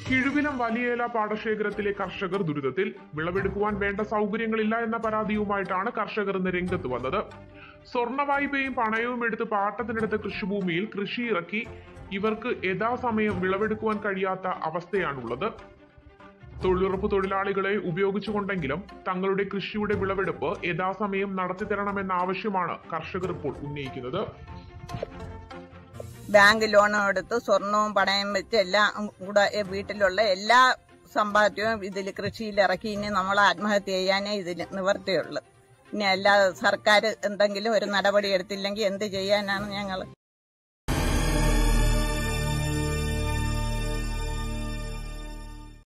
കിഴുവിലം വലിയേല പാടശേഖരത്തിലെ കർഷകർ ദുരിതത്തിൽ വിളവെടുക്കുവാൻ വേണ്ട സൗകര്യങ്ങളില്ല എന്ന പരാതിയുമായിട്ടാണ് കർഷകർ ഇന്ന് രംഗത്ത് വന്നത് സ്വർണ്ണ വായ്പയും പണയവും എടുത്ത് പാട്ടത്തിനെടുത്ത കൃഷിഭൂമിയിൽ കൃഷി ഇറക്കി ഇവർക്ക് യഥാസമയം വിളവെടുക്കുവാൻ കഴിയാത്ത അവസ്ഥയാണുള്ളത് തൊഴിലുറപ്പ് തൊഴിലാളികളെ ഉപയോഗിച്ചുകൊണ്ടെങ്കിലും തങ്ങളുടെ കൃഷിയുടെ വിളവെടുപ്പ് യഥാസമയം നടത്തിത്തരണമെന്ന ആവശ്യമാണ് കർഷകർ ഇപ്പോൾ ഉന്നയിക്കുന്നത് ബാങ്ക് ലോണും എടുത്ത് സ്വർണവും പണയം വെച്ച് എല്ലാം കൂടെ വീട്ടിലുള്ള എല്ലാ സമ്പാദ്യവും ഇതിൽ കൃഷിയിൽ ഇറക്കി ഇനി നമ്മൾ ആത്മഹത്യ ചെയ്യാനേ ഇതിൽ നിവർത്തിയുള്ളു ഇനി അല്ലാതെ സർക്കാർ എന്തെങ്കിലും ഒരു നടപടി എടുത്തില്ലെങ്കിൽ എന്ത് ചെയ്യാനാണ് ഞങ്ങൾ